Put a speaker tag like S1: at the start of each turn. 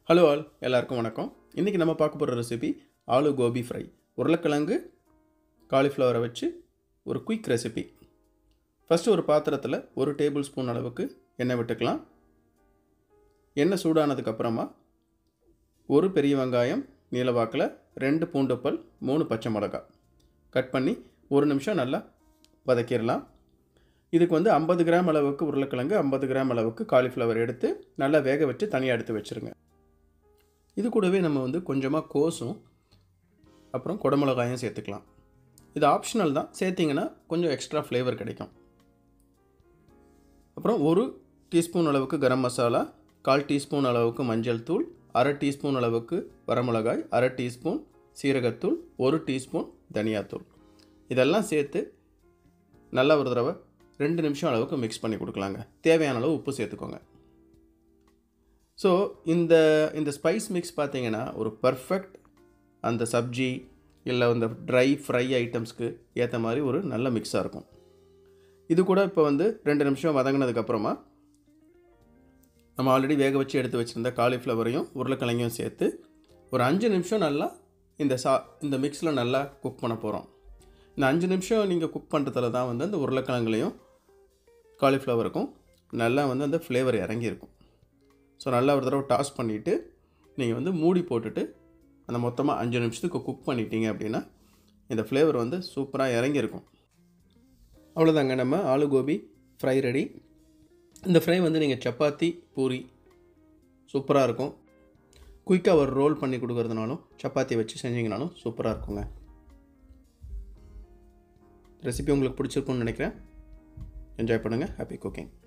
S1: hello all எல்லாருக்கும் வணக்கம் இன்றைக்கி நம்ம பார்க்க போகிற ரெசிபி ஆலு கோபி ஃப்ரை உருளைக்கிழங்கு காலிஃப்ளவரை வச்சு ஒரு குயிக் ரெசிபி ஃபஸ்ட்டு ஒரு பாத்திரத்தில் ஒரு டேபிள் ஸ்பூன் அளவுக்கு எண்ணெய் விட்டுக்கலாம் எண்ணெய் சூடானதுக்கப்புறமா ஒரு பெரிய வெங்காயம் நீலவாக்கில் ரெண்டு பூண்டு பல் மூணு பச்சை மிளகாய் கட் பண்ணி ஒரு நிமிஷம் நல்லா வதக்கிடலாம் இதுக்கு வந்து ஐம்பது கிராம் அளவுக்கு உருளைக்கிழங்கு ஐம்பது கிராம் அளவுக்கு காலிஃப்ளவர் எடுத்து நல்லா வேக வச்சு தனியாக எடுத்து வச்சுருங்க இது கூடவே நம்ம வந்து கொஞ்சமாக கோஸும் அப்புறம் குடமிளகாயும் சேர்த்துக்கலாம் இது ஆப்ஷனல் தான் சேர்த்திங்கன்னா கொஞ்சம் எக்ஸ்ட்ரா ஃப்ளேவர் கிடைக்கும் அப்புறம் ஒரு டீஸ்பூன் அளவுக்கு கரம் மசாலா கால் டீஸ்பூன் அளவுக்கு மஞ்சள் தூள் அரை டீஸ்பூன் அளவுக்கு வரமிளகாய் அரை டீஸ்பூன் சீரகத்தூள் ஒரு டீஸ்பூன் தனியாத்தூள் இதெல்லாம் சேர்த்து நல்லா ஒரு தடவை ரெண்டு நிமிஷம் அளவுக்கு மிக்ஸ் பண்ணி கொடுக்கலாங்க தேவையான அளவு உப்பு சேர்த்துக்கோங்க ஸோ இந்த இந்த ஸ்பைஸ் மிக்ஸ் பார்த்தீங்கன்னா ஒரு பர்ஃபெக்ட் அந்த சப்ஜி இல்லை இந்த ட்ரை ஃப்ரை ஐட்டம்ஸ்க்கு ஏற்ற மாதிரி ஒரு நல்ல மிக்ஸாக இருக்கும் இது கூட இப்போ வந்து ரெண்டு நிமிஷம் வதங்கினதுக்கப்புறமா நம்ம ஆல்ரெடி வேக வச்சு எடுத்து வச்சுருந்த காலிஃப்ளவரையும் உருளைக்கிழங்கையும் சேர்த்து ஒரு அஞ்சு நிமிஷம் நல்லா இந்த சா இந்த மிக்ஸில் நல்லா குக் பண்ண போகிறோம் இந்த அஞ்சு நிமிஷம் நீங்கள் குக் பண்ணுறதுல தான் வந்து அந்த உருளைக்கிழங்குலையும் காலிஃப்ளவருக்கும் நல்லா வந்து அந்த ஃப்ளேவர் இறங்கியிருக்கும் ஸோ நல்லா ஒரு தடவை டாஸ் பண்ணிவிட்டு நீங்கள் வந்து மூடி போட்டுட்டு அந்த மொத்தமாக அஞ்சு நிமிஷத்துக்கு குக் பண்ணிட்டீங்க அப்படின்னா இந்த ஃப்ளேவர் வந்து சூப்பராக இறங்கியிருக்கும் அவ்வளோதாங்க நம்ம ஆலு கோபி ஃப்ரை ரெடி இந்த ஃப்ரை வந்து நீங்கள் சப்பாத்தி பூரி சூப்பராக இருக்கும் குயிக்காக ஒரு ரோல் பண்ணி கொடுக்குறதுனாலும் சப்பாத்தி வச்சு செஞ்சிங்கனாலும் சூப்பராக இருக்குங்க ரெசிபி உங்களுக்கு பிடிச்சிருக்கும்னு நினைக்கிறேன் என்ஜாய் பண்ணுங்கள் ஹாப்பி குக்கிங்